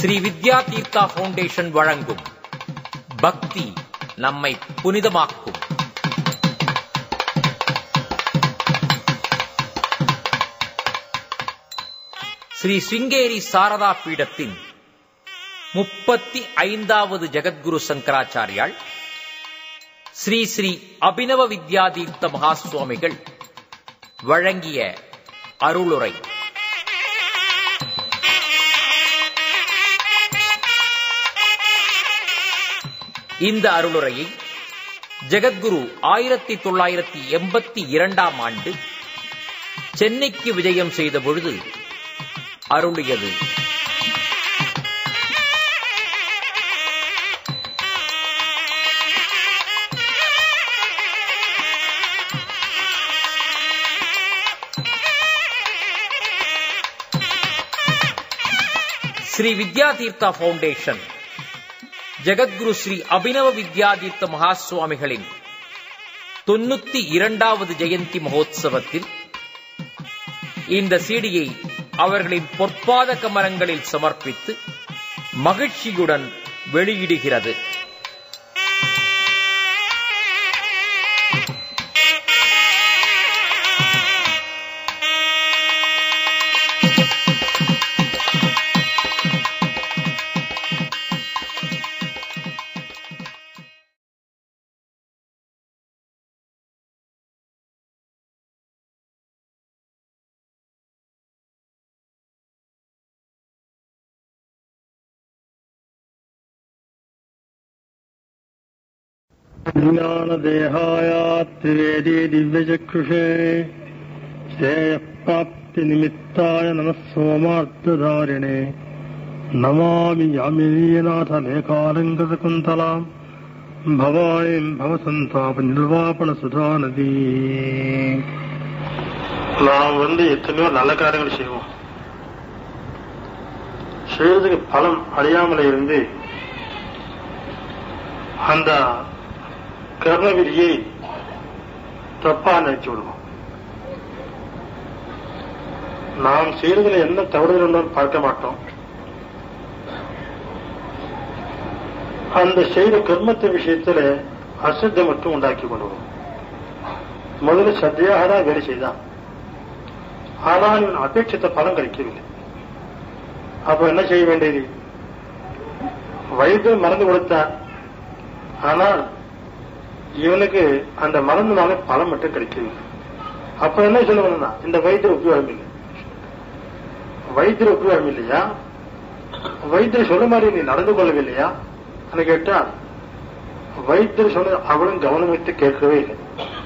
Sri Vidya Theertha foundation வழங்கும் பக்தி நம்மை புனிதமாக்கும் ஸ்ரீ சிங்கேரி சாரதா பீடத்தின் முப்பத்தி ஐந்தாவது ஜெகத்குரு சங்கராச்சாரியால் ஸ்ரீ ஸ்ரீ அபினவ வித்யாதீர்த்த மகா சுவாமிகள் வழங்கிய அருளுரை இந்த அருளுரையை ஜெகத்குரு ஆயிரத்தி தொள்ளாயிரத்தி எண்பத்தி இரண்டாம் ஆண்டு சென்னைக்கு விஜயம் செய்த பொழுது அருளியது ஸ்ரீ வித்யா தீர்த்தா ஃபவுண்டேஷன் ஜெகத்குரு ஸ்ரீ அபினவ வித்யாதீர்த்த மகா சுவாமிகளின் தொண்ணூத்தி இரண்டாவது ஜெயந்தி மகோத்சவத்தில் இந்த சீடியை அவர்களின் பொற்பாத கமலங்களில் சமர்ப்பித்து மகிழ்ச்சியுடன் வெளியிடுகிறது ज्ञानदेहाय त्रिवेदी दिव्यचक्षुषे श्रेयःप्राप्तिनिमित्ताय नमः सोमार्थधारिणे नमामि यामिनीनाथमेकालङ्कृतकुन्तलाम् भवानीम् भवसन्तापनिर्वापणसुधा नदी நாம் வந்து எத்தனையோ நல்ல காரியங்கள் செய்வோம் செய்யறதுக்கு பலம் அழியாமல இருந்து அந்த கர்ணவிதியை தப்பா நினைச்சு விடுவோம் நாம் செய்யறதுல என்ன தவறுதல் இருந்தாலும் பார்க்க மாட்டோம் அந்த செய்த கர்மத்தை விஷயத்துல அசித்த மட்டும் உண்டாக்கி கொள்வோம் முதல்ல சத்தியாக தான் வேலை செய்தான் ஆனால் இவன் அபேட்சித்த பலம் கிடைக்கவில்லை அப்ப என்ன செய்ய வேண்டியது வைத்தியம் மறந்து கொடுத்தான் ஆனால் இவனுக்கு அந்த மருந்துனால பலம் மட்டும் கிடைக்கவில்லை அப்ப என்ன சொல்லுவாங்கன்னா இந்த வைத்தியர் உபயோகம் இல்லை வைத்தியர் உபயோகம் இல்லையா வைத்தியர் சொல்ல மாதிரி நீ நடந்து கொள்ளவில்லையா கேட்டா வைத்தியர் சொன்ன அவளும் கவனம் வைத்து கேட்கவே இல்லை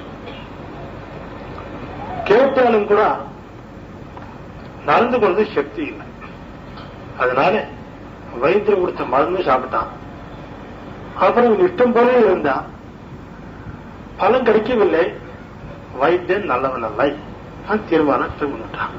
கேட்டாலும் கூட நடந்து கொள்வது சக்தி இல்லை அதனால வைத்தியர் கொடுத்த மருந்து சாப்பிட்டான் அப்புறம் இஷ்டம் போல இருந்தான் பலன் கிடைக்கவில்லை வைத்தியன் நல்லவன் அல்ல தீர்மானம் பண்ணிட்டான்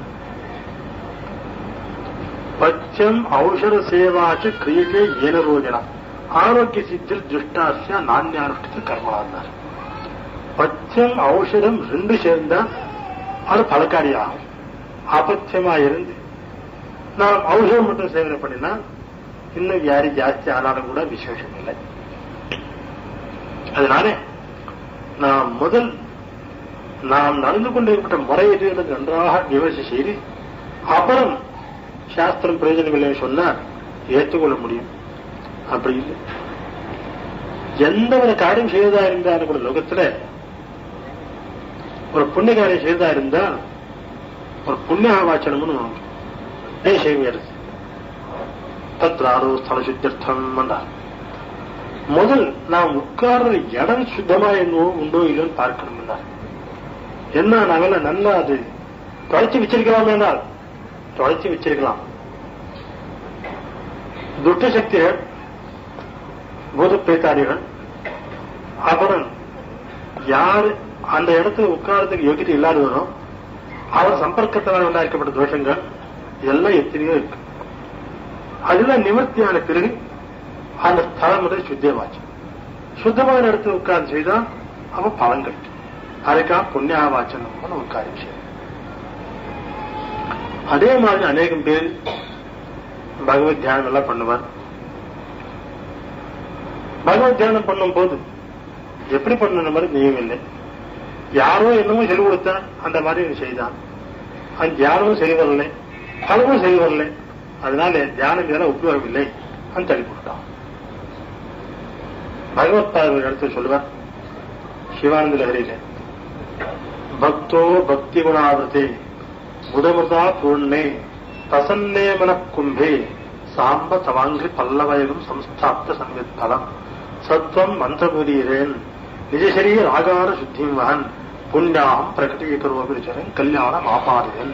பச்சம் ஔஷத சேவாச்சு கிரியதே ஏன ரோஜனம் ஆரோக்கிய சித்தில் துஷ்டாசியா நானியானுஷ்டித்த கர்மனார் பச்சம் ஔஷதம் ரெண்டு சேர்ந்தா அது பலக்காரி ஆகும் அபத்தியமா இருந்து நாம் ஔஷதம் மட்டும் சேவனை பண்ணினா இன்னும் வியாதி ஜாஸ்தி ஆனாலும் கூட விசேஷம் இல்லை அதனால நாம் முதல் நாம் நடந்து கொண்டிருக்கிற முறை எது என்று நன்றாக விமர்சை செய்து அப்புறம் சாஸ்திரம் பிரயோஜனம் இல்லைன்னு சொன்னால் ஏற்றுக்கொள்ள முடியும் அப்படி இல்லை எந்த ஒரு காரியம் செய்ததா இருந்தாலும் கூட லோகத்துல ஒரு புண்ணிய காரியம் செய்ததா இருந்தால் ஒரு புண்ணிய வாச்சனம்னு செய்வது தத்ராரோ ஸ்தல சுத்தியர்த்தம் என்றார் முதல் நாம் உட்கார்ற இடம் சுத்தமா என்னவோ உண்டோ இல்லைன்னு பார்க்கணும் என்ன நாங்கெல்லாம் நல்லா அது தொலைச்சு வச்சிருக்கலாம் என்றால் தொலைச்சு வச்சிருக்கலாம் துட்ட சக்திகள் பூத பேத்தாரிகள் அப்புறம் யாரு அந்த இடத்துல உட்காரத்துக்கு யோகியத்தை இல்லாதவனோ அவர் சம்பர்க்கத்தினால் உண்டாக்கப்பட்ட தோஷங்கள் எல்லாம் எத்தனையோ இருக்கு அதெல்லாம் நிவர்த்தியான பிறகு அந்த ஸ்தலம் முதல் சுத்தியமாச்சு சுத்தமான இடத்துல உட்கார்ந்து செய்தா அவ பலன் கிடைக்கும் அதுக்காக புண்ணியாவாச்சனம் ஒரு காரியம் செய்யும் அதே மாதிரி அநேகம் பேர் பகவத் தியானம் எல்லாம் பண்ணுவார் பகவத் தியானம் பண்ணும் போது எப்படி பண்ணணும் மாதிரி நியமம் இல்லை யாரோ என்னமோ சொல்லி கொடுத்தா அந்த மாதிரி இவன் செய்தான் அந்த தியானமும் சரி வரல பலமும் சரி வரல அதனால தியானம் இதெல்லாம் உபயோகமில்லை அந்த தள்ளி போட்டான் பகவத் பாதர் இடத்துல சொல்லுவார் சிவானந்த லஹரியில பக்தோ பக்தி குணாவிரதே உடமுதா பூர்ணே பிரசன்னே மனக்கும்பே சாம்ப தவாங்கி பல்லவயகம் சம்ஸ்தாப்த சம்வித்தலம் சத்வம் மந்திரபுரீரேன் நிஜசரீர ஆகார சுத்திம் வகன் புண்ணியாம் பிரகடீகரோபிச்சரன் கல்யாணம் ஆபாரியன்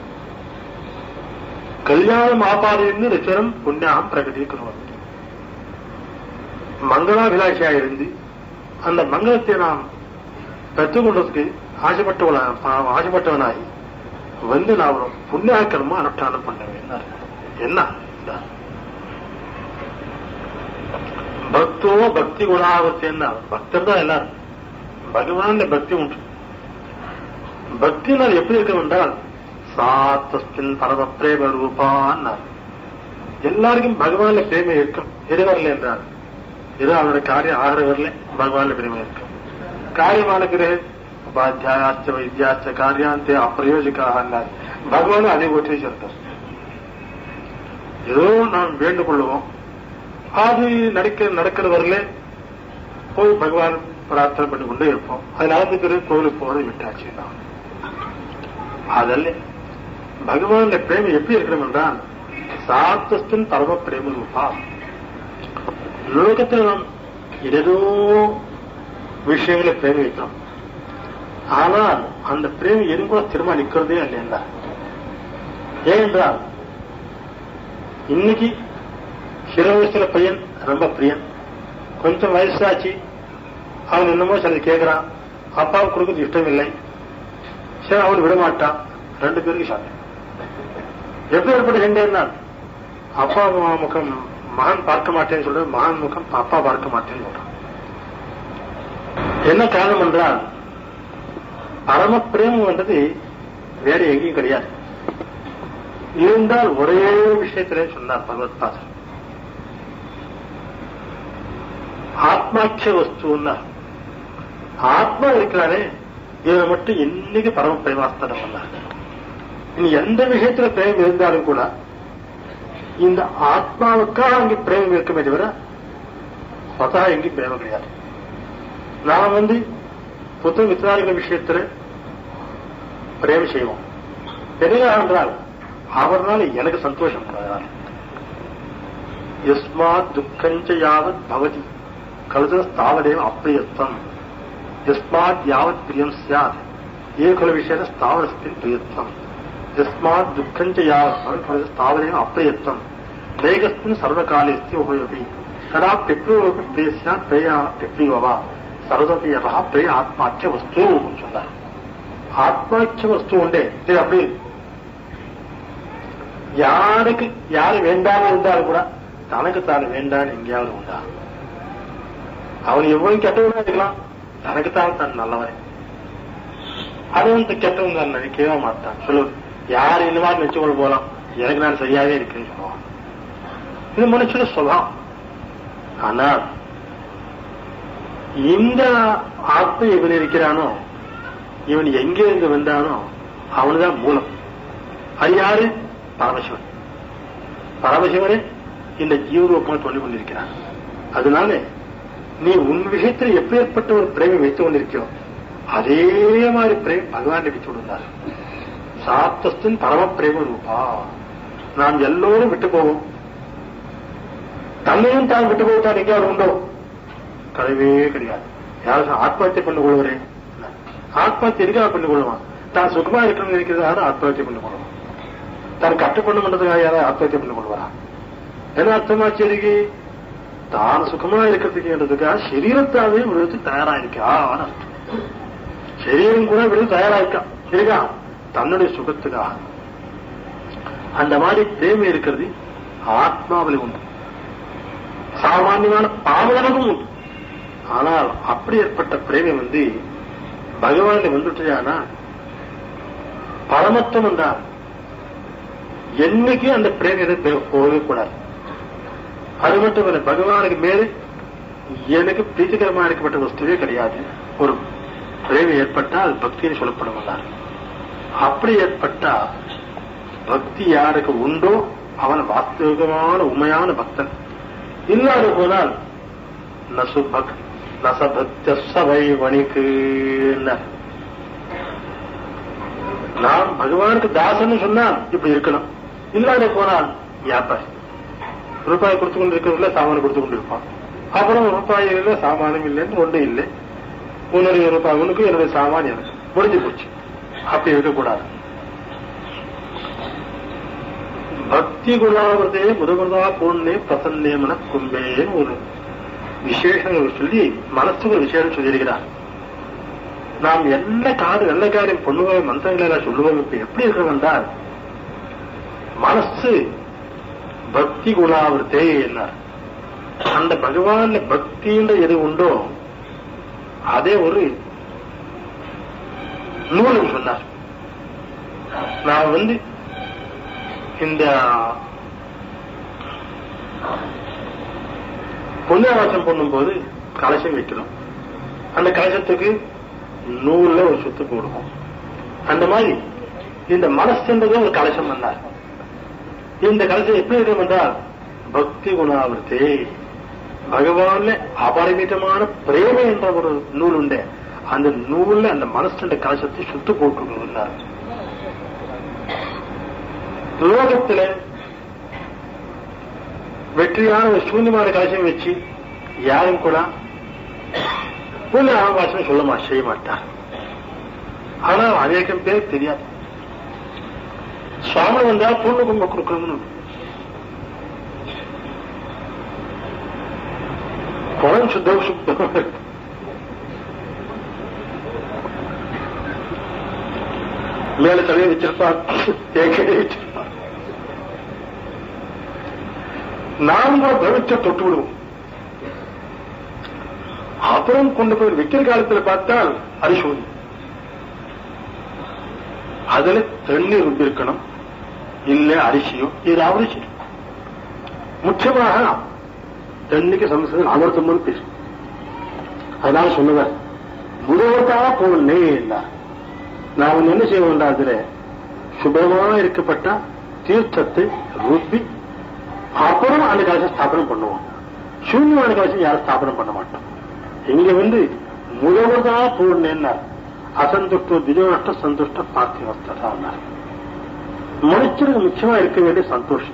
கல்யாணம் ஆபாரியன்னு ரிச்சரம் புண்ணியாம் பிரகடீகரோபி மங்களாபிலாஷியா இருந்து அந்த மங்களத்தை நாம் பெற்றுக்கொண்டதுக்கு ஆசைப்பட்டவன ஆசைப்பட்டவனாய் வந்து நான் ஒரு புண்ணியாக்கிரமா அனுஷ்டானம் பண்ணுவேன் என்ன பக்தோ பக்தி குணாவத்தி என்ன பக்தர் தான் எல்லாரும் பகவான் பக்தி உண்டு பக்தினால் எப்படி இருக்கும் என்றால் சாத்தஸ்தின் பரம பிரேம ரூபான் எல்லாருக்கும் பகவான்ல பிரேமை இருக்கும் எது வரல என்றால் இது அவருடைய காரியம் ஆகிற வரல பகவான்ல பிரேமை இருக்கும் காரியமானக்கிற உபாத்தியாயாச்ச வைத்தியாச்ச காரியாந்தே அப்பிரயோஜிக்காக பகவான் அதை ஒற்றி சொல்றார் ஏதோ நாம் வேண்டு கொள்ளுவோம் அது நடக்க நடக்கிற வரல போய் பகவான் பிரார்த்தனை பண்ணி கொண்டே இருப்போம் அது நடந்துக்கிற கோவிலுக்கு போறதை விட்டாச்சு தான் அதல்ல பகவான் பிரேமம் எப்படி இருக்கணும் என்றால் சாத்தஸ்தின் பரம பிரேம ரூபா லோகத்தில் நாம் ஏதோ விஷயங்களை பிரேமி வைக்கிறோம் ஆனால் அந்த பிரேமி எதுவும் கூட திரும்ப நிற்கிறதே இல்லையா ஏனென்றால் இன்னைக்கு சிறு வயசுல பையன் ரொம்ப பிரியன் கொஞ்சம் வயசாச்சு அவன் என்னமோ சிலது கேட்கிறான் அப்பாவுக்கு கொடுக்கறது இஷ்டம் இல்லை சரி அவன் விட மாட்டான் ரெண்டு பேருக்கு சண்டை எப்படி ஏற்பட்ட சண்டைன்னா அப்பா முகம் மகன் பார்க்க மாட்டேன்னு சொல்ற மகன் முகம் அப்பா பார்க்க மாட்டேன்னு சொல்றான் என்ன காரணம் என்றால் பரம பிரேமம் என்றது வேற எங்கேயும் கிடையாது இருந்தால் ஒரே விஷயத்திலே சொன்னார் பகவத் பாதர் ஆத்மாட்ச வஸ்துன்னா ஆத்மா இருக்கிறானே இவன் மட்டும் இன்னைக்கு பரம பிரேமாஸ்தனம் பண்ணார் இனி எந்த விஷயத்துல பிரேமம் இருந்தாலும் கூட இந்த ஆத்மாவுக்காக அங்கே பிரேமம் இருக்குமே தவிர சொதா எங்கேயும் பிரேமம் கிடையாது நாம் வந்து புத்த மித்ராதிகள் விஷயத்துல பிரேமம் செய்வோம் எதுக்காக என்றால் அவர்னால எனக்கு சந்தோஷம் அதனால எஸ்மாத் துக்கஞ்ச யாவத் பவதி கழுத ஸ்தாவதேவ அப்பிரியத்தம் எஸ்மாத் யாவத் பிரியம் சியாத் ஏகுல விஷய ஸ்தாவரஸ்தின் பிரியத்தம் यस्मात् दुःखं च यावत् तावदेव अप्रयत्नं वेगस्मिन् सर्वकालेऽस्ति उभयोपि कदा पितृवपि प्रिय स्यात् प्रेया पितृव वा சரதபி யதா பிரே ஆத்மாக்கிய வஸ்து சொன்னார் ஆத்மாக்கிய வஸ்து உண்டே இது அப்படி யாருக்கு யாரு வேண்டாம இருந்தாலும் கூட தனக்கு தான் வேண்டான்னு எங்கேயாவது உண்டா அவன் எவ்வளவு கெட்டவனா இருக்கலாம் தனக்குத்தான் தான் நல்லவன் அது வந்து கெட்டவன் தான் நினைக்கவே மாட்டான் சொல்லுவது யார் இந்த மாதிரி நினைச்சுக்கொள்ள போலாம் எனக்கு நான் சரியாவே இருக்கேன்னு சொல்லுவான் இது மனுஷன சொல்லலாம் ஆனால் இந்த ஆத்ம இவன் இருக்கிறானோ இவன் எங்கே இருந்து வந்தானோ அவனுதான் மூலம் அது யாரு பரமசிவன் பரமசிவனே இந்த ஜீவரூபமாக சொல்லிக் கொண்டிருக்கிறான் அதனால நீ உன் விஷயத்தில் எப்பேற்பட்ட ஒரு பிரேமை வைத்துக் கொண்டிருக்கியோ அதே மாதிரி பிரேம் பகவான் வைத்து கொண்டிருந்தார் சாத்தஸ்தின் பரம பிரேம ரூபா நாம் எல்லோரும் விட்டு போவோம் தன்னையும் தான் விட்டு போய்தான் எங்கேயாவது உண்டோ கிடையவே கிடையாது யாரும் ஆத்மஹத்தியை பண்ணி கொள்வரேன் ஆத்மஹத்தியை எதுக்காக பண்ணி கொள்வான் தான் சுகமா இருக்கணும்னு நினைக்கிறது யாரும் ஆத்மஹத்தியை பண்ணி கொள்வான் தான் கட்டுப்பண்ண பண்றதுக்காக யாரும் ஆத்மஹத்தியை பண்ணி கொள்வாரா என்ன அர்த்தமாச்சு இருக்கு தான் சுகமா இருக்கிறதுக்குன்றதுக்காக சரீரத்தாவே விடுறதுக்கு தயாரா இருக்கா அர்த்தம் சரீரம் கூட விட தயாரா இருக்கா இருக்கா தன்னுடைய சுகத்துக்காக அந்த மாதிரி பிரேமை இருக்கிறது ஆத்மாவில் உண்டு சாமானியமான பாவலனுக்கும் உண்டு ஆனால் அப்படி ஏற்பட்ட பிரேமை வந்து பகவான் வந்துட்டுனா பரமத்துவம் என்றால் என்னைக்கும் அந்த பிரேம் எனக்கு போகவே கூடாது அது மட்டும் இல்ல பகவானுக்கு மேலே எனக்கு பிரீத்திகரமா இருக்கப்பட்ட வஸ்துவே கிடையாது ஒரு பிரேமம் ஏற்பட்டால் அது பக்தின்னு சொல்லப்படும் வந்தார் அப்படி ஏற்பட்டா பக்தி யாருக்கு உண்டோ அவன் வாஸ்தவிகமான உண்மையான பக்தன் இல்லாத போனால் நசு பக் நசபக்த சபை வணிக்கு நாம் பகவானுக்கு தாசன்னு சொன்னால் இப்படி இருக்கணும் இல்லாத போனால் வியாபாரி ரூபாய் கொடுத்து கொண்டு இருக்கிறதுல சாமான் கொடுத்து கொண்டு இருப்பான் அப்புறம் ரூபாய் இல்லை சாமானும் இல்லைன்னு ஒன்றும் இல்லை உன்னுடைய ரூபாய் உனக்கு என்னுடைய சாமான் எனக்கு முடிஞ்சு போச்சு அப்படி இருக்கக்கூடாது பக்தி குணாவதே முதகுணா பூர்ணே பிரசன்னேமன கும்பேன்னு ஒரு விசேஷங்கள் சொல்லி மனசுக்கு ஒரு விசேஷம் சொல்லியிருக்கிறார் நாம் என்ன காடு நல்ல காரியம் பண்ணுவோம் மந்திரங்களை எல்லாம் சொல்லுவோம் இப்ப எப்படி இருக்கிறோம் என்றால் மனசு பக்தி குணாவிரத்தே என்னார் அந்த பகவான் பக்தின்ற எது உண்டோ அதே ஒரு நூலும் சொன்னார் நான் வந்து இந்த புண்ணியவாசம் பண்ணும்போது கலசம் வைக்கிறோம் அந்த கலசத்துக்கு நூல்ல ஒரு சுத்து போடுவோம் அந்த மாதிரி இந்த மனசுன்றதே ஒரு கலசம் வந்தார் இந்த கலசம் எப்படி இருக்கும் என்றால் பக்தி குணாவிரத்தே பகவான்ல அபரிமிதமான பிரேம என்ற ஒரு நூல் உண்டு அந்த நூல்ல அந்த மனசுன்ற கலசத்தை சுத்து போட்டுருந்தார் லோகத்துல வெற்றியான ஒரு சூன்யமான கலசம் வச்சு யாரும் கூட புண்ணிய ஆபாசம் சொல்ல மா செய்ய மாட்டார் ஆனா அநேகம் பேர் தெரியாது சுவாமி வந்தா பொண்ணு கும்ப கொடுக்கணும்னு குணம் சுத்தம் சுத்தம் மேல தலையை வச்சிருப்பார் தேக்கையை வச்சிருப்பார் நாம் கூட பிரமிச்ச தொட்டு விடுவோம் அப்புறம் கொண்டு போய் விற்கிற காலத்துல பார்த்தால் அரிசோதி அதுல தண்ணீர் உப்பு இருக்கணும் இல்ல அரிசியோ ஏதாவது சரி முக்கியமாக தண்ணிக்கு சமஸ்கிருதம் அமர்த்தம்னு பேசும் அதனால சொன்னவர் முதல்வதா போனே நாம் என்ன செய்ய வேண்டாம் அதுல சுபமாக இருக்கப்பட்ட தீர்த்தத்தை ரூபி அப்புறம் அந்த கலசம் ஸ்தாபனம் பண்ணுவோம் சூன்யமான கலசம் யாரும் ஸ்தாபனம் பண்ண மாட்டோம் இங்க வந்து முதல்வதா பூர்ணேன்னா அசந்துஷ்டோ திஜோனஷ்ட சந்துஷ்ட பார்த்திவஸ்தான் மனுஷனுக்கு முக்கியமா இருக்க வேண்டிய சந்தோஷம்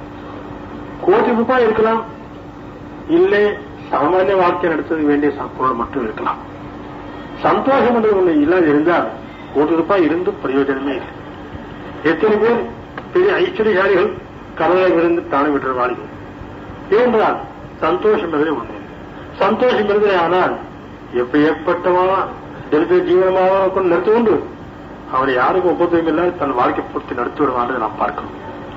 கோடி ரூபாய் இருக்கலாம் இல்லை சாமானிய வாழ்க்கை நடத்த வேண்டிய பொருள் மட்டும் இருக்கலாம் சந்தோஷம் என்று ஒண்ணு இல்லாத இருந்தால் கோடி ரூபாய் இருந்தும் பிரயோஜனமே இல்லை எத்தனை பேர் பெரிய ஐஸ்வர்யசாலிகள் கடலை விழுந்து தானே விட்டு வாழ்கள் ஏனென்றால் சந்தோஷம் என்பதே ஒண்ணு சந்தோஷம் இருந்தே ஆனால் எப்படிப்பட்டவா தரித்திர ஜீவனமாக கொண்டு நடத்தி கொண்டு அவரை யாருக்கும் ஒப்பந்தம் இல்லாத தன் வாழ்க்கை பூர்த்தி நடத்தி விடுவான்னு நாம் பார்க்கணும்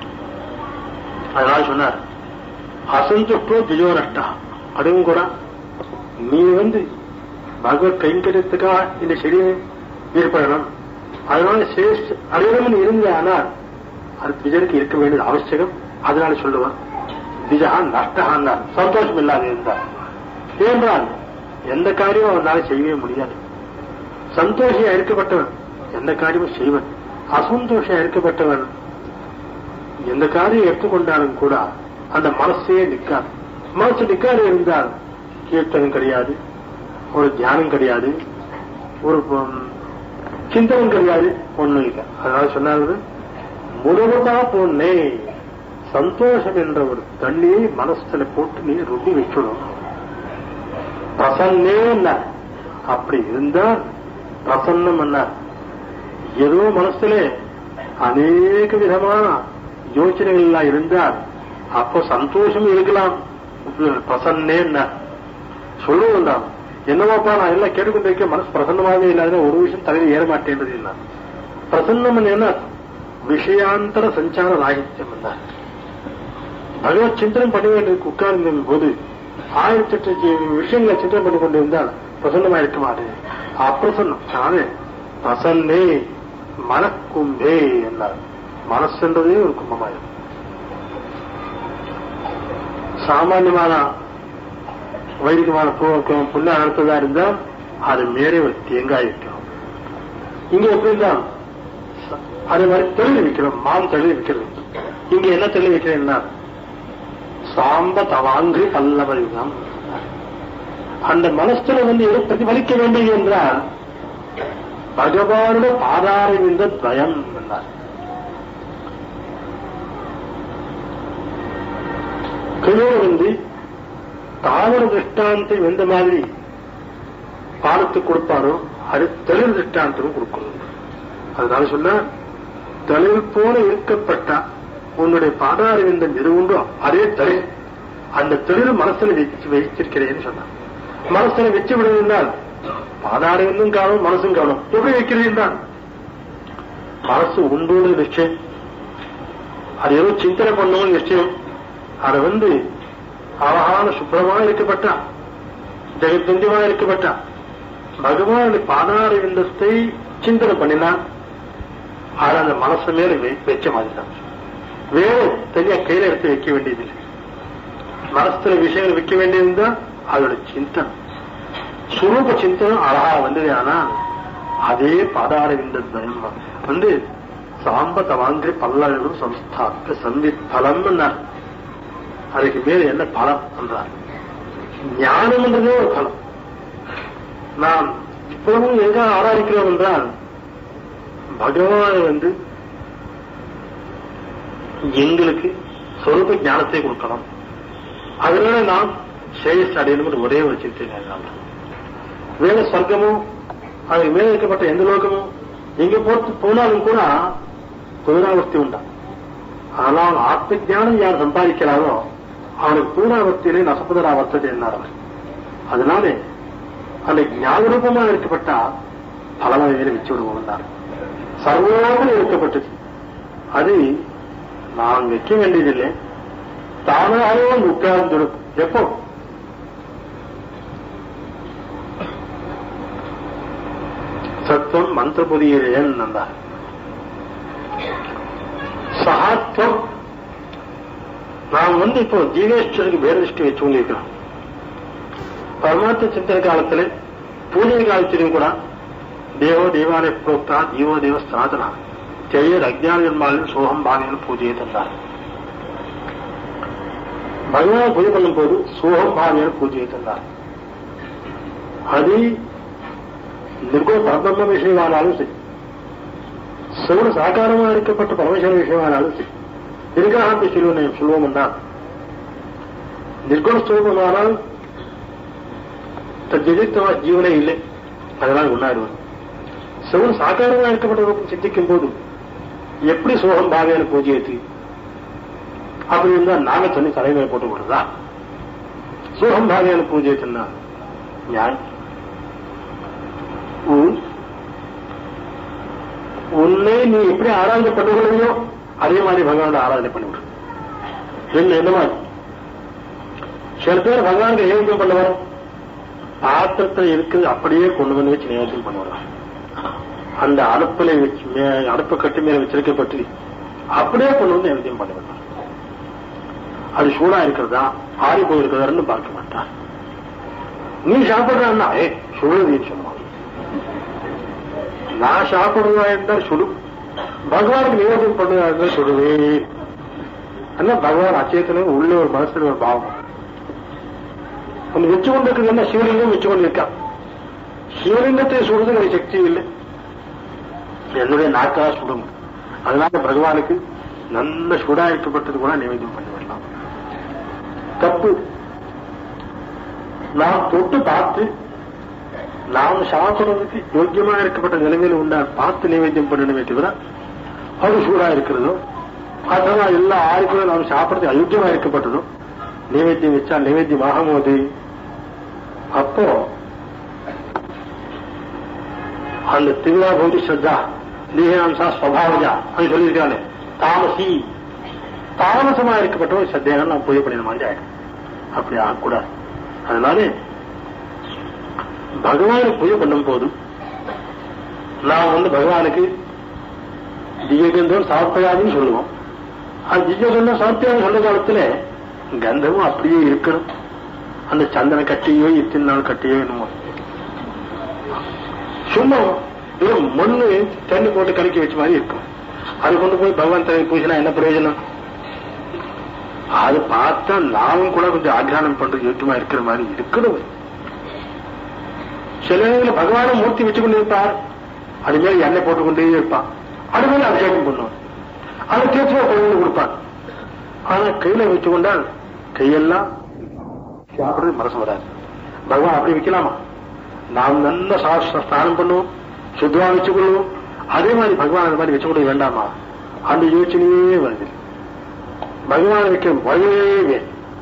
அதனால சொன்னார் அசந்துஷ்டோ திஜோ நஷ்டா அதுவும் கூட நீ வந்து பகவத் கைங்கரியத்துக்காக இந்த செடியை ஏற்படணும் அதனால சேஷ் அடையணும்னு இருந்த ஆனால் அது திஜனுக்கு இருக்க வேண்டியது அவசியம் அதனால சொல்லுவார் திஜகான் நஷ்டகான் சந்தோஷம் இல்லாத இருந்தார் ஏனென்றால் எந்த காரியமும் அவனால செய்யவே முடியாது சந்தோஷியா இருக்கப்பட்டவன் எந்த காரியமும் செய்வன் அசந்தோஷம் இருக்கப்பட்டவன் எந்த காரியம் எடுத்துக்கொண்டாலும் கூட அந்த மனசே நிற்காது மனசு நிற்காது இருந்தால் கீர்த்தனம் கிடையாது ஒரு தியானம் கிடையாது ஒரு சிந்தனம் கிடையாது ஒண்ணும் இல்லை அதனால சொன்னாரு முழுவதா பொண்ணே சந்தோஷம் என்ற ஒரு தண்ணியை மனசுல போட்டு நீ ருட்டி வைக்கணும் பிரசன்னே என்ன அப்படி இருந்தால் பிரசன்னம் என்ன ஏதோ மனசுல அநேக விதமான யோசனைகள் எல்லாம் இருந்தால் அப்போ சந்தோஷம் இருக்கலாம் பிரசன்னே என்ன சொல்லுவோம் தான் என்னவாப்பா நான் எல்லாம் கேட்டுக்கொண்டிருக்க மனசு பிரசன்னமாகவே இல்லாத ஒரு விஷயம் தலையில் ஏற மாட்டேன்றது இல்ல பிரசன்னம் என்ன விஷயாந்தர சஞ்சார ராகித்யம் என்ன பகவத் சிந்தனம் பண்ண வேண்டியதுக்கு உட்கார்ந்த போது ஆயிரத்தி எட்டு விஷயங்களை சிந்தனை பண்ணி கொண்டிருந்தால் பிரசன்னமா இருக்க மாட்டேன் அப்பிரசன்னம் அதாவது பிரசன்னே மனக்கும்பே என்றார் மனசுன்றதே ஒரு கும்பமாயிரும் சாமான்யமான வைதிகமான பூ- புண்ண நடத்ததா இருந்தா அது மேலே ஒரு தேங்காய் வைக்கணும் இங்க எப்படி தான் அதே மாதிரி தெளிவு வைக்கிறோம் மாம் தெளிவு வைக்கிறது இங்க என்ன தெளிவு வைக்கிறேன்னா சாம்ப தவாங்கு பல்லவரிகம் அந்த மனசுல வந்து எது பிரதிபலிக்க வேண்டும் என்றால் பகவானுடைய பாதாரம் என்ற துவயம் என்றார் கீழே வந்து தாவர திருஷ்டாந்தை எந்த மாதிரி பாடத்து கொடுப்பாரோ அது தெளிவு திருஷ்டாந்தமும் கொடுக்கணும் அதனால சொன்ன தெளிவு போல இருக்கப்பட்ட உன்னுடைய பாதாரவிந்தம் எது உண்டோ அதே தெளிவு அந்த தெளிவு மனசுல வச்சு வைத்திருக்கிறேன்னு சொன்னான் மனசுல வச்சு விடுவதால் பாதாரவிந்தும் காணும் மனசும் காணும் எப்படி வைக்கிறேன் தான் மனசு உண்டோடு நிச்சயம் அது ஏதோ சிந்தனை பண்ணவும் நிச்சயம் அது வந்து அழகான சுப்பிரமா இருக்கப்பட்ட ஜெகத்வந்தியமா இருக்கப்பட்ட பகவானுடைய பாதார விந்தத்தை சிந்தனை பண்ணினான் அது அந்த மனசு மேல வை- வச்ச மாதிரி தான் வேற தனியா கையில எடுத்து வைக்க வேண்டியதில்லை மனசுல விஷயங்கள் வைக்க வேண்டியதுன்னா அதோட சிந்தனை சுரூப சிந்தனை அழகா வந்தது ஆனா அதே பாதார விந்த துவயம் வந்து சாம்ப தவாங்கிரி பல்லழகு சம்ஸ்தாக்க சம்வித் பலம்னார் அதுக்கு மேல என்ன பலம் என்றார் ஞானம் என்றதே ஒரு பலம் நாம் இப்பவும் எங்க ஆராதிக்கிறோம் என்றால் பகவான் வந்து எங்களுக்கு சொரூப ஞானத்தை கொடுக்கணும் அதனால நாம் சேயஸ் அடையணும் ஒரே ஒரு சிந்தனை தான். வேற சொர்க்கமோ அதுக்கு மேல இருக்கப்பட்ட எந்த லோகமோ எங்க போட்டு போனாலும் கூட புனராவர்த்தி உண்டா ஆனால் ஆத்ம ஞானம் யார் சம்பாதிக்கிறாரோ அவனுக்கு பூர்ணாவர்த்தியிலே நசபதரா வர்த்தது என்னார் அவர் அதனாலே அந்த ஞாபகரூபமா இருக்கப்பட்ட பலவகையில வச்சு விடுவோம் சர்வோடு இருக்கப்பட்டது அது நான் வைக்க வேண்டியதில்லை தானாகவே வந்து உட்கார்ந்துடும் எப்போ சத்துவம் மந்திரபுரியன் நந்தார் சகாத்வம் நாம் வந்து இப்போ ஜீவேஸ்வருக்கு வேறு திருஷ்டி வச்சு கொண்டிருக்கிறோம் பரமார்த்த சிந்தனை காலத்தில் பூஜை காலத்திலும் கூட தேவோ தேவாலய புரோக்தா ஜீவோ தேவ சாதனா ஜெயர் அஜ்ஞான ஜன்மாவில் சோகம் பாணியில் பூஜையை தந்தார் பகவான் பூஜை பண்ணும் போது சோகம் பாணியில் பூஜையை தந்தார் அது நிர்குண பரபிரம்ம விஷயமானாலும் சரி சிவன சாகாரமா இருக்கப்பட்ட பரமேஸ்வர விஷயமானாலும் சரி திருகாந்தி சிலுவனை சொல்வோம் என்றால் நிர்குண ஸ்வரூபமானால் தஜித்தவா ஜீவனே இல்லை அதனால் உண்ணாடுவது சிவன் சாகாரமா இருக்கப்பட்ட ரூபம் சிந்திக்கும் போது எப்படி சோகம் பாவையான பூஜையத்து அப்படி இருந்தா நாங்க சொல்லி தலைமையை போட்டு விடுறதா சோகம் பாவையான பூஜையத்துன்னா ஞான் உன் உன்னை நீ எப்படி ஆராதனை பண்ணுகிறதையோ அதே மாதிரி பகவானோட ஆராதனை பண்ணிவிடு என்ன என்ன மாதிரி சில பேர் பகவானுக்கு நைவேத்தியம் பண்ணுவார் பாத்திரத்தில் இருக்குது அப்படியே கொண்டு வந்து வச்சு நைவேத்தியம் பண்ணுவாங்க அந்த அடுப்புல வச்சு மே- அடுப்பு கட்டு மேல வச்சிருக்கப்பட்டு அப்படியே கொண்டு வந்து நைவேத்தியம் பண்ணுவாங்க அது சூடா இருக்கிறதா ஆறி போயிருக்கிறதான்னு பார்க்க மாட்டான் நீ சாப்பிடுறான்னா ஏ சுடுறதுன்னு சொல்லுவான் நான் சாப்பிடுறதா இருந்தால் சுடு பகவானுக்கு நிவேதனம் பண்ணுறதா இருந்தால் சுடுவே அண்ணா பகவான் அச்சேத்தனும் உள்ள ஒரு மனசுல ஒரு பாவம் ஒன்று வச்சு கொண்டு இருக்குதுன்னா சிவலிங்கம் வச்சு கொண்டு இருக்கான் சிவலிங்கத்தை சுடுறதுக்கு ஒரு சக்தி இல்லை என்னுடைய நாக்கா சுடும் அதனால பகவானுக்கு நல்ல சூடா இருக்கப்பட்டது கூட நிவேதனம் பண்ணி விடலாம் தப்பு நாம் தொட்டு பார்த்து நாம் சாப்பிடுறதுக்கு யோக்கியமா இருக்கப்பட்ட நிலைமையில உண்டா பார்த்து நைவேத்தியம் பண்ணணுமே தவிர அது சூடா இருக்கிறதோ அதனால எல்லா ஆயுதங்களும் நாம் சாப்பிடுறது அயோக்கியமா இருக்கப்பட்டதோ நைவேத்தியம் வச்சா நைவேத்தியம் ஆகும் போது அப்போ அந்த திவ்யா பௌதி ஸ்ரத்தா லீகாம்சா ஸ்வபாவஜா அது சொல்லியிருக்காங்க தாமசி தாமசமா இருக்கப்பட்ட ஒரு சத்தியாக நான் பூஜை பண்ணின மாதிரி ஆயிடும் அப்படி ஆகக்கூடாது அதனால பகவானை பூஜை பண்ணும் போது நாம் வந்து பகவானுக்கு திவ்யகந்தம் சமர்ப்பயாதுன்னு சொல்லுவோம் அது திவ்யகந்தம் சமர்ப்பயான்னு சொல்ற காலத்துல கந்தமும் அப்படியே இருக்கணும் அந்த சந்தன கட்டியோ இத்தனை நாள் கட்டியோ என்னமோ சும்மா வெறும் மண்ணு தண்ணி போட்டு கலக்கி வச்ச மாதிரி இருக்கும் அது கொண்டு போய் பகவான் தலையை பூசினா என்ன பிரயோஜனம் அது பார்த்தா நாமும் கூட கொஞ்சம் ஆக்ரானம் பண்றது ஏற்றுமா இருக்கிற மாதிரி இருக்கணும் சில நேரங்களில் பகவான மூர்த்தி வச்சு கொண்டு இருப்பார் அது மேல எண்ணெய் போட்டுக்கொண்டே இருப்பான் அது மேல அபிஷேகம் பண்ணுவான் அதை தேய்ச்சி குழந்தை கொடுப்பான் ஆனா கையில வச்சு கொண்டால் கையெல்லாம் சாப்பிடுறது மனசு வராது பகவான் அப்படி வைக்கலாமா நாம் நல்ல சா- ஸ்நானம் பண்ணுவோம் சுத்தமா வச்சுக்கொள்வோம் அதே மாதிரி பகவான் அந்த மாதிரி வச்சுக்கொள்ள வேண்டாமா அந்த யோசனையே வருது பகவான் வைக்க வழியே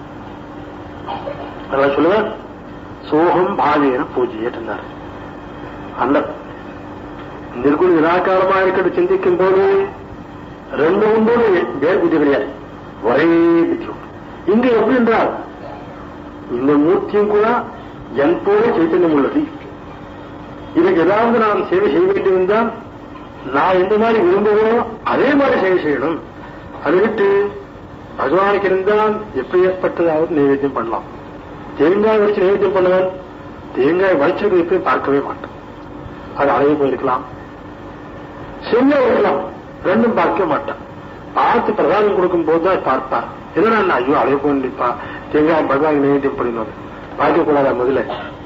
அதான் சொல்லுவேன் சோகம் பாவேன பூஜையே இருந்தார் அந்த நிர்குண நிராகாரமா இருக்கிறது சிந்திக்கும் போது ரெண்டு உண்டு வேறு புத்தி கிடையாது ஒரே புத்தி உண்டு. இங்க எப்படி என்றால் இந்த மூர்த்தியும் கூட என் போல சைத்தன்யம் உள்ளது இதுக்கு ஏதாவது நாம் சேவை செய்ய வேண்டியிருந்தால் நான் எந்த மாதிரி விரும்புகிறோம் அதே மாதிரி சேவை செய்யணும் அதை விட்டு பகவானுக்கு இருந்தால் எப்படி ஏற்பட்டதாவது நைவேத்தியம் பண்ணலாம் தேங்காய் வச்சு நைவேத்தியம் பண்ணுவேன் தேங்காய் வடிச்சது எப்படி பார்க்கவே மாட்டேன் அது அழகு போயிருக்கலாம் சரியா இருக்கலாம் ரெண்டும் பார்க்க மாட்டேன் பார்த்து பிரசாதம் கொடுக்கும் போது தான் பார்ப்பார் இதனா நான் ஐயோ அழகு போயிருப்பா தேங்காய் பகவான் நைவேத்தியம் பண்ணினோம் பார்க்க கூடாதா முதல்ல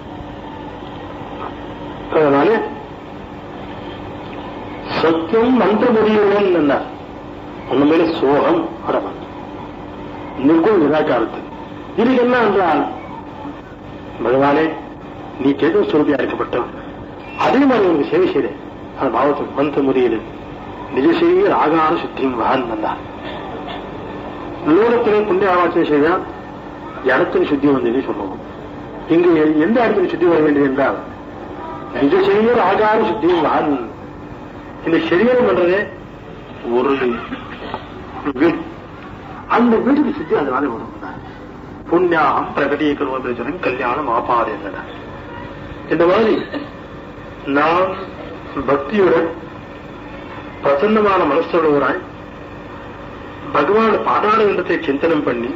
அதனால சத்தியம் மந்திர முடியுவன் என்ன உண்மையில சோகம் அடவன் நிர்குண நிராகாரத்து இதுக்கு என்ன என்றால் பகவானே நீ கேட்க சுரபியா இருக்கப்பட்டவன் அதே மாதிரி உனக்கு சேவை செய்த அந்த பாவத்துக்கு மந்திர முறையில் நிஜசெய்ய ஆகார சுத்தியும் வான் வந்தார் லோகத்திலே புண்ணிய ஆவாசம் செய்தால் இடத்தின் சுத்தி வந்தது சொல்லுவோம் இங்கு எந்த இடத்துல சுத்தி வர வேண்டியது என்றால் நிஜ செய்ய ஆகார சுத்தியும் வான் இந்த சரீரம் என்றதே ஒரு வீடு அந்த வீட்டுக்கு சுத்தி அதனால வரும் புண்ணியாகம் பிரகடீகரம் கல்யாணம் ஆபாது என்றன இந்த மாதிரி நாம் பக்தியுடன் பிரசன்னமான மனசுடையவராய் பகவான் பாதாள இடத்தை சிந்தனம் பண்ணி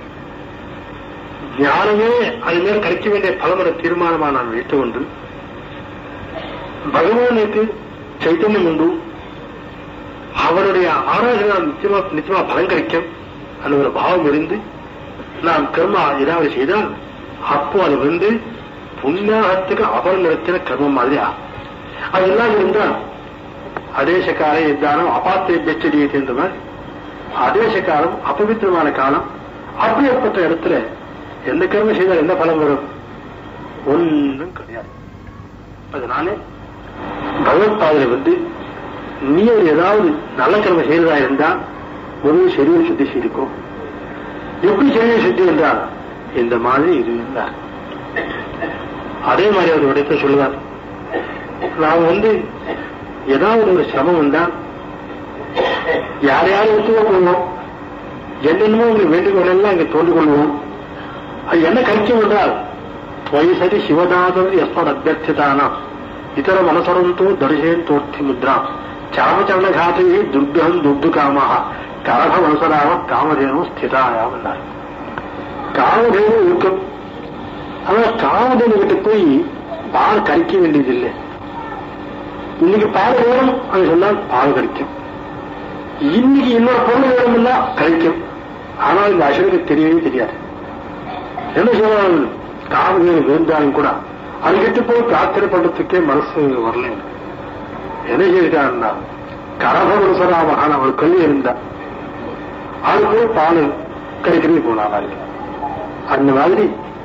ஞானமே அது மேல் கிடைக்க வேண்டிய பலமுறை தீர்மானமா நான் வைத்துக் கொண்டு பகவானுக்கு சைத்தன்யம் உண்டு அவருடைய ஆராதனை நிச்சயமா நிச்சயமா பலன் கிடைக்கும் அந்த ஒரு பாவம் இருந்து நாம் கர்மா ஏதாவது செய்தால் அப்போ அது வந்து புண்ணியாகத்துக்கு அபரம் நிறுத்தின கர்மம் மாதிரி ஆகும் அது எல்லாம் இருந்தா அதேசக்கால எந்தானம் அபாத்திய பெச்சடியை என்ற மாதிரி அதேச காலம் அபவித்திரமான காலம் அப்படியேற்பட்ட இடத்துல எந்த கர்மம் செய்தால் என்ன பலம் வரும் ஒன்றும் கிடையாது அதனாலே பகவத்பாதரை வந்து நீ ஏதாவது நல்ல கர்மம் செய்ததா இருந்தால் முதல் சரீர சுத்தி செய்திக்கும் எப்படி சரீர சுத்தி என்றால் இந்த மாதிரி இது இருந்தார் அதே மாதிரி அவர் இடத்தை சொல்லுவார் நாம் வந்து ஏதாவது ஒரு சிரமம் வந்தால் யார் யார் ஒத்துக்க கொள்வோம் என்னென்னமோ உங்களுக்கு வேண்டுகோள் எல்லாம் இங்க தோண்டிக் கொள்வோம் அது என்ன கழிக்கும் என்றால் வயசதி சிவநாதம் எஸ்மத் அபியர்த்திதானாம் ఇతర మనసరంతో దర్శయంతోర్థి ముద్ర చామచరణ ఘాతే దుర్గహం దుర్దు కామ కరభ మనసరామ కామధేను స్థితాయామన్నారు காமதேனு இருக்கும் ஆனா காமதேனு கிட்ட போய் பால் கறிக்க வேண்டியதில்லை இன்னைக்கு பால் வேணும் அது சொன்னால் பால் கறிக்கும் இன்னைக்கு இன்னொரு பொருள் வேணும்னா கழிக்கும் ஆனால் இந்த அசுரனுக்கு தெரியவே தெரியாது என்ன செய்வான் காமதேனு வேண்டாலும் கூட அதுகிட்ட போய் பிரார்த்தனை பண்றதுக்கே மனசு வரல எனக்கு. என்ன செய்தான்னா கரப மனசராமகான் அவர் கல்வி இருந்தா அது போய் பால் கிடைக்கிறது போனாங்க அந்த மாதிரி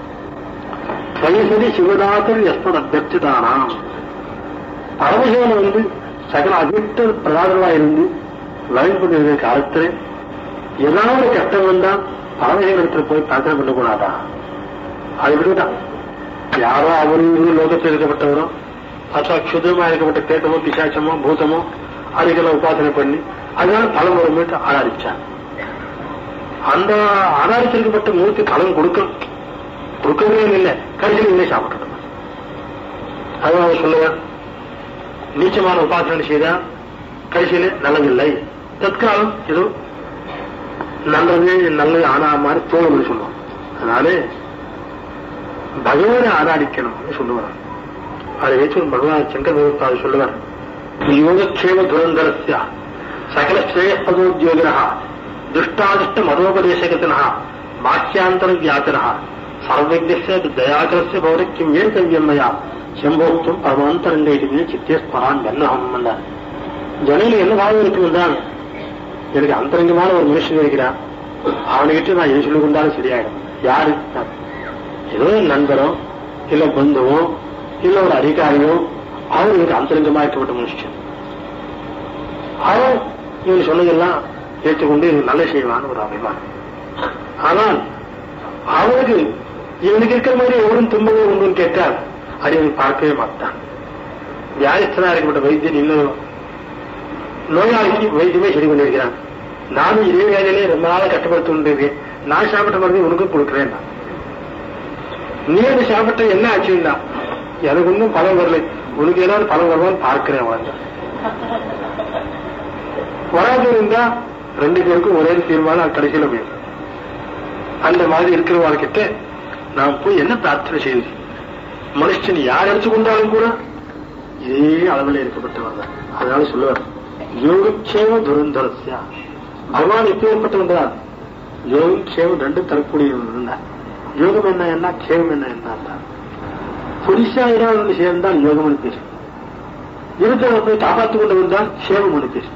வயசதி சிவதாசன் எஸ்மன் அபியர்த்திதானாம் பரமசிவன் வந்து சகல அபிட்ட பிரதானமா இருந்து லைன் பண்ணிருக்கிற காலத்துல ஏதாவது கஷ்டம் வந்தா பரமசிவனத்துல போய் பிரார்த்தனை பண்ணக்கூடாதா அது விடுதான் யாரோ அவரு இவரு லோகத்தில் இருக்கப்பட்டவரோ ಅಥವಾ ಕ್ಷುದ್ರமா இருக்கப்பட்ட பேட்டமோ பிசாச்சமோ பூதமோ அதுக்கெல்லாம் உபாசனை பண்ணி அதனால பலம் வரும்போது ஆராதிச்சார் அந்த ஆராதிச்சிருக்கப்பட்ட மூர்த்தி பலம் கொடுக்க கொடுக்கவே இல்லை கடைசியில் இல்லை சாப்பிட்டுட்டோம் அதான் அவர் சொல்லுவார் நீச்சமான உபாசனை செய்தா கடைசியில நல்லதில்லை தற்காலம் ஏதோ நல்லது நல்லது ஆனா மாதிரி தோணும்னு சொல்லுவோம் அதனால பகவானை ஆராதிக்கணும்னு சொல்லுவார் அதை வச்சு ஒரு பகவான் சங்கர் பகவத்பாது சொல்லுவார் யோகக்ஷேம துரந்தரஸ்ய சகல ஸ்ரேயப்பதோத்யோகினா துஷ்டாதிஷ்ட மதோபதேசகத்தினா வாக்கியாந்தர வியாச்சனா சர்வஜ்ய தயாகரஸ்ய பௌரக்கியம் ஏன் கவ்யம் மயா செம்போக்தும் பரமாந்தரண்டையிலுமே சித்தே ஸ்மரான் வென்னகம் என்றார் ஜனையில என்ன பாவம் இருக்கும் என்றால் எனக்கு அந்தரங்கமான ஒரு மனுஷன் இருக்கிறான் அவனுக்கிட்ட நான் எது சொல்லிக் கொண்டாலும் சரியாயிடும் யாரு நான். ஏதோ ஒரு நண்பரோ இல்ல பந்துவோ இல்ல ஒரு அதிகாரியோ அவன் எனக்கு அந்தரங்கமா இருக்கப்பட்ட மனுஷன் அவன் இவன் சொன்னதெல்லாம் ஏற்றுக்கொண்டு இவன் நல்ல செய்வான்னு ஒரு அபிமானம் ஆனால் அவனுக்கு இவனுக்கு இருக்கிற மாதிரி எவரும் துன்பமே உண்டுன்னு கேட்டால் அதை இவன் பார்க்கவே மாட்டான் வியாதிஸ்தனா இருக்கப்பட்ட வைத்தியன் இன்னும் நோயாளிக்கு வைத்தியமே சரி பண்ணியிருக்கிறான் நானும் இதே வேலையிலே ரொம்ப நாளா கஷ்டப்படுத்தி கொண்டிருக்கேன் நான் சாப்பிட்ட மருந்து உனக்கும் கொடுக்குறேன் நான். நீ அந்த சாப்பிட்ட என்ன ஆச்சுன்னா எனக்கு ஒன்றும் பலம் வரல உனக்கு ஏதாவது பலம் வருமான்னு பார்க்கிறேன் அவன் வராது இருந்தா ரெண்டு பேருக்கும் ஒரே தீர்மானம் அது கடைசியில போயிடும் அந்த மாதிரி இருக்கிறவாழ்கிட்ட நாம் போய் என்ன பிரார்த்தனை செய்யுது மனுஷன் யார் எடுத்துக்கொண்டாலும் கூட இதே அளவில் இருக்கப்பட்டவன் தான் அதனால சொல்லுவார் யோகக்ஷேம துரந்தரஸ்யா பகவான் எப்பேற்பட்டவன் தான் யோகக்ஷேமம் ரெண்டு தரக்கூடியவன் தான் யோகம் என்ன என்ன க்ஷேமம் என்ன என்ன புதுசா ஏதாவது ஒன்று சேர்ந்தால் யோகம் பேர் இருக்கிறவங்க போய் காப்பாற்றிக் கொண்டு வந்தால் க்ஷேமம் பேர்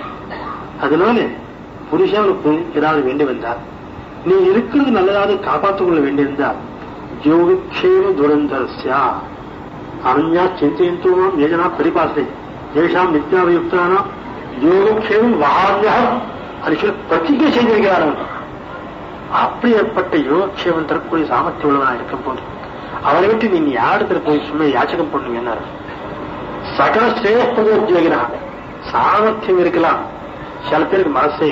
அதனால புருஷா உனக்கு ஏதாவது வேண்டி வந்தால் நீ இருக்கிறது நல்லதாவது காப்பாற்றிக் கொள்ள வேண்டியிருந்தால் யோகக்ஷேம துரந்தரஸ்யா அனன்யா சிந்தயந்தோம் யோஜனா பரிபாசை ஏஷாம் நித்யாவயுக்தானாம் யோகக்ஷேமம் வகாமியம் அது சொல்லி பிரதிஜை செய்திருக்கிறார் அவன் அப்படி ஏற்பட்ட யோகக்ஷேமம் தரக்கூடிய சாமர்த்தியம் உள்ளவனா இருக்கும் போது அவனை விட்டு நீங்க யாரிடத்துல போய் சும்மா யாச்சகம் பண்ணுவீங்க சகல ஸ்ரேயப்பதோத்யோகினா சாமர்த்தியம் இருக்கலாம் சில பேருக்கு மனசே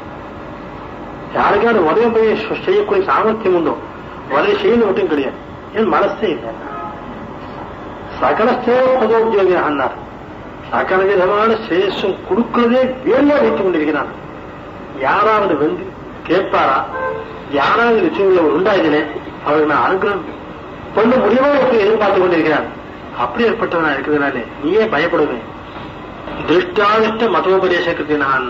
யாருக்காவது உதவி போய் சு- செய்யக்கூடிய சாமர்த்தியம் உண்டோ உதவி செய்யணும் மட்டும் கிடையாது ஏன் மனசே இல்லை சகல ஸ்ரேயப்பதோத்யோகினார் சகல விதமான சேஷம் கொடுக்கிறதே வேலையா வைத்துக் கொண்டிருக்கிறான் யாராவது வந்து கேட்பாரா யாராவது விஷயங்கள உண்டாயிலே அவருக்கு நான் அனுகிரகம் பண்ண முடியுமோ என்று எதிர்பார்த்து கொண்டிருக்கிறான் அப்படி ஏற்பட்டவனா இருக்கிறதுனாலே நீயே பயப்படுவேன் திருஷ்டாதிஷ்ட மதோபதேசத்துக்கு நான்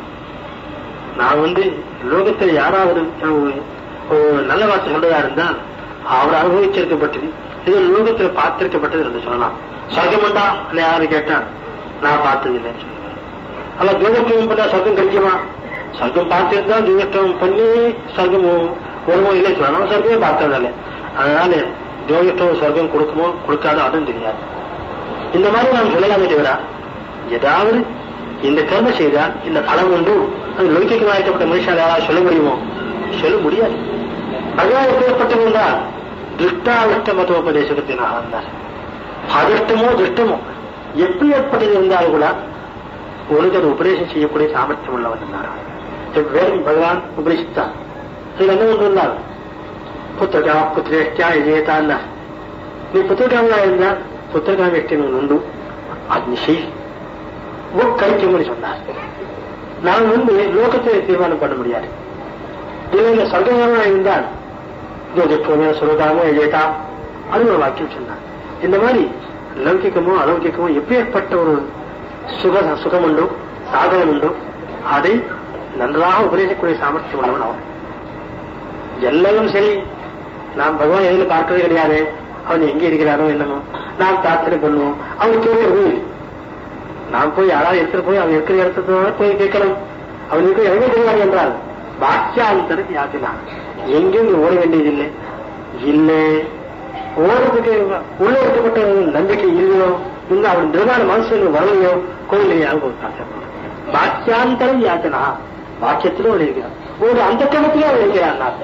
நான் வந்து லோகத்தில் யாராவது ஒரு ஒரு நல்ல வார்த்தை சொல்றதா இருந்தால் அவர் அனுபவிச்சிருக்கப்பட்டது இது லோகத்தில் பார்த்திருக்கப்பட்டது என்று சொல்லலாம் சொர்க்கமுண்டா யாரு கேட்டான் நான் பார்த்ததில்லைன்னு சொல்லுவேன் அல்ல தூரத்துவம் பண்ணா சொர்க்கம் கிடைக்குமா சொர்க்கம் பார்த்துட்டு தான் தூரத்துவம் பண்ணி சொர்க்கம் வருமோ இல்லை சொல்லலாம் சொர்க்கமே பார்த்ததில்லை அதனால தூரத்துவம் சொர்க்கம் கொடுக்குமோ கொடுக்காதோ அதுவும் தெரியாது இந்த மாதிரி நாம் சொல்லலாமே தவிர ஏதாவது இந்த கர்ம செய்தால் இந்த பலம் உண்டு அது லௌகிகமாக இருக்கப்பட்ட மனுஷால் யாராவது சொல்ல முடியுமோ சொல்ல முடியாது பகவான் எப்பேற்பட்டவன்தான் துஷ்டாவிஷ்ட மதோபதேசத்தினாக இருந்தார் அதிர்ஷ்டமோ துஷ்டமோ எப்படி ஏற்பட்டது இருந்தாலும் கூட உனக்கு அது உபதேசம் செய்யக்கூடிய சாமர்த்தியம் உள்ளவன் இருந்தார் வேறும் பகவான் உபதேசித்தான் அதுல என்ன ஒன்று இருந்தால் புத்திரகா புத்திரேஷ்டா விஜயதான் நீ புத்திரகாமலா இருந்தா புத்திரகாம வெற்றி உண்டு அது நீ செய் கழிக்கும்னு சொன்னார் நான் வந்து லோகத்தை தீர்மானம் பண்ண முடியாது இல்லை சொர்க்கமாக இருந்தால் ஜோதிப்போமே சுரகாமோ எஜேதா அது ஒரு வாக்கியம் சொன்னார் இந்த மாதிரி லௌகிக்கமோ அலௌகிக்கமோ எப்பேற்பட்ட ஒரு சுக சுகம் உண்டோ சாதனம் உண்டோ அதை நன்றாக உபதேசிக்கக்கூடிய சாமர்த்தியம் உள்ளவன் அவன் எல்லாம் சரி நாம் பகவான் எதில் பார்க்கவே கிடையாது அவன் எங்கே இருக்கிறாரோ என்னமோ நாம் பிரார்த்தனை பண்ணுவோம் அவன் கேட்கறது நாம் போய் யாராவது எடுத்துட்டு போய் அவன் இருக்கிற இடத்துல போய் கேட்கணும் அவன் இருக்கிற எங்கே தெரியாது என்றால் பாக்கியாந்தருக்கு யாத்தினா எங்கேயும் நீ ஓட வேண்டியதில்லை இல்லை ஓடுறதுக்கு உள்ள இருக்கப்பட்ட நம்பிக்கை இல்லையோ இன்னும் அவன் திருமான மனசு வரலையோ கோயிலையே அனுபவித்தான் பாக்கியாந்தரம் யாத்தினா பாக்கியத்திலும் அவன் இருக்கிறான் ஒரு அந்த கிணத்திலே அவன் இருக்கிறான்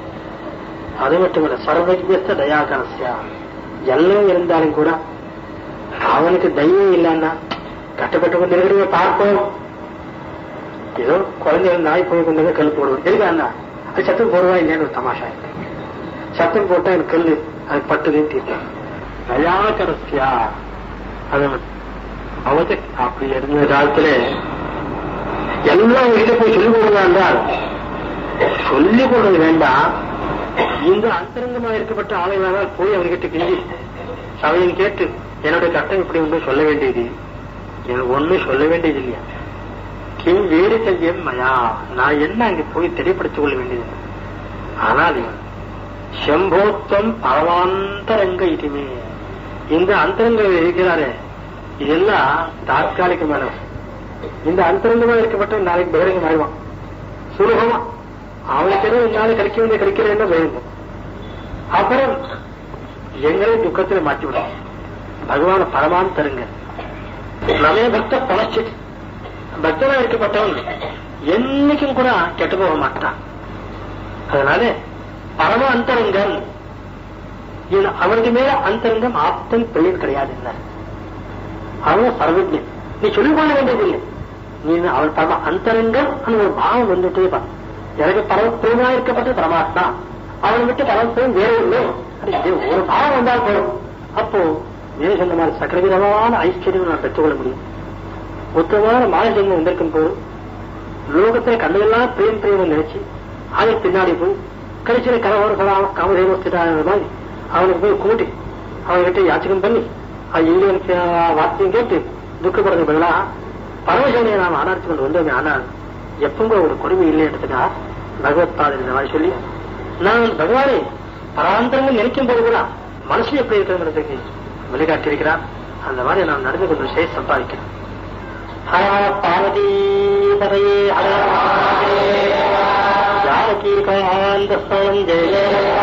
அது மட்டுமல்ல சர்வஜஸ்த தயாகரஸ்யா எல்லாம் இருந்தாலும் கூட அவனுக்கு தைரியம் இல்லைன்னா கஷ்டப்பட்டு கொண்டு இருக்கிறவங்க பார்ப்போம் ஏதோ குழந்தைகள் நாய் போய் கொண்டு வந்து கல் போடுவோம் எதுக்காண்ணா அது சத்தம் போடுவா இல்லையான்னு ஒரு தமாஷா இருக்கு சத்தம் போட்டா எனக்கு கல் அது பட்டுதையும் தீர்த்தேன் தயாகரஸ்யா அது அவத்து அப்படி இருந்த காலத்துல எல்லாம் வெளியில போய் சொல்லிக் கொடுங்க என்றால் சொல்லிக் கொடுக்க வேண்டாம் இந்த அந்தரங்கமா இருக்கப்பட்ட ஆலயங்களால் போய் அவர்கிட்ட கிண்டி சபையின் கேட்டு என்னுடைய கட்டம் இப்படி ஒன்று சொல்ல வேண்டியது எனக்கு ஒண்ணும் சொல்ல வேண்டியது இல்லையா கிம் வேறு செய்யம் மயா நான் என்ன அங்க போய் தெளிவுபடுத்திக் கொள்ள வேண்டியது ஆனால் செம்போத்தம் பரவாந்தரங்க இதுமே இந்த அந்தரங்க இருக்கிறாரே இதெல்லாம் தாற்காலிகமான இந்த அந்தரங்கமா இருக்கப்பட்ட நாளைக்கு பகிரங்கம் ஆயிடுவான் சுலபமா அவனுக்கு என்ன என்னால கிடைக்க வேண்டிய கிடைக்கிறேன்னு வேண்டும் அப்புறம் எங்களையும் துக்கத்துல மாற்றி விடும் பகவான பரமான் தருங்க நமே பக்த பழச்சு பக்தனா இருக்கப்பட்டவன் என்னைக்கும் கூட கெட்டு போக மாட்டான் அதனால பரம அந்தரங்கம் இது அவனுக்கு மேல அந்தரங்கம் ஆப்தன் பிள்ளைகள் கிடையாது என்ன அவன் சர்வஜன் நீ சொல்லி பண்ண வேண்டியதில்லை நீ அவன் பரம அந்தரங்கம் அந்த ஒரு பாவம் வந்துட்டே பா எனக்கு பரம பிரேமா இருக்கப்பட்ட பரமாத்மா அவனை விட்டு பரமத்துவம் வேற இல்லை அது ஒரு பாவம் வந்தால் போதும் அப்போ வேறு சொன்ன மாதிரி சக்கரவிதமான ஐஸ்வர்யம் நான் பெற்றுக்கொள்ள முடியும் மொத்தமான மானசங்கம் வந்திருக்கும் போது லோகத்தை கண்டதெல்லாம் பிரேம் பிரேமம் நினைச்சு அதன் பின்னாடி போய் கடைசியில கரவர காமதேவஸ்திட்டான மாதிரி அவனுக்கு போய் கூட்டி அவன்கிட்ட யாச்சகம் பண்ணி அது இந்தியனுக்கு வார்த்தையும் கேட்டு துக்கப்படுறது பதிலா பரமசேனையை நாம் ஆராய்ச்சி கொண்டு வந்தோமே ஆனால் எப்பவும் ஒரு கொடுமை இல்லைன்றதுக்கா பகவத் பாதர் இந்த மாதிரி சொல்லி நான் பகவானே பராந்தரங்கள் நினைக்கும் போது கூட மனசு எப்படி இருக்கிறதுக்கு வழிகாட்டியிருக்கிறார் அந்த மாதிரி நாம் நடந்து கொண்டு செய்ய சம்பாதிக்கிறோம் ஹர பார்வதி பதையே ஹர ஜானகி காந்த ஜெய